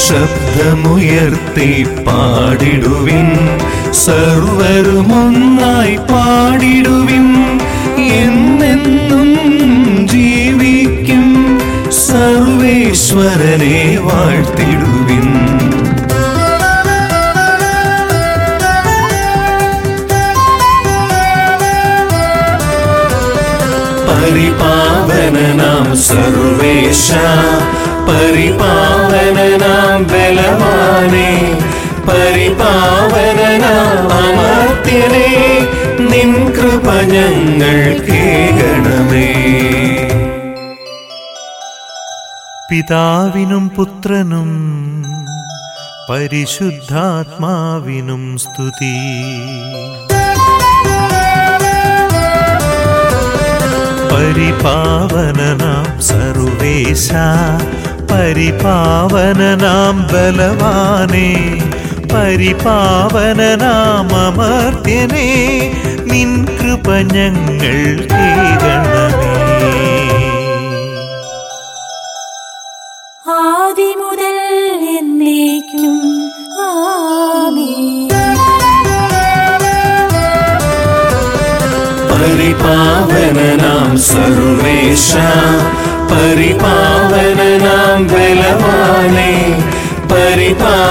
ശബ്ദമുയർത്തി പാടിടുവിൻ സർവരുമൊന്നായി പാടിടുവിൻ എന്നെന്നും ജീവിക്കും സർവേശ്വരനെ വാഴ്ത്തിടുവിൻ പരിപാവനനാം സർവേശ പരിപാവനനാം ബലവാനെ പരിപാവനനാം അമർത്യനെ നിൻ കൃപ ഞങ്ങൾ കേകണമേ പിതാവിനും പുത്രനും പരിശുദ്ധാത്മാവിനും സ്തുതി പരിപാവനനാം സർവേശ പരിപാവനനാം ബലവാനെ പരിപാവനനാം അമർത്യനെ നിൻ കൃപ ഞങ്ങൾ കേകണമേ ആദിമുതൽ എന്നേക്കും ആമേൻ പരിപാവനനാം സർവേശ പരിപാവനനാം ബലവാനെ പരിപാ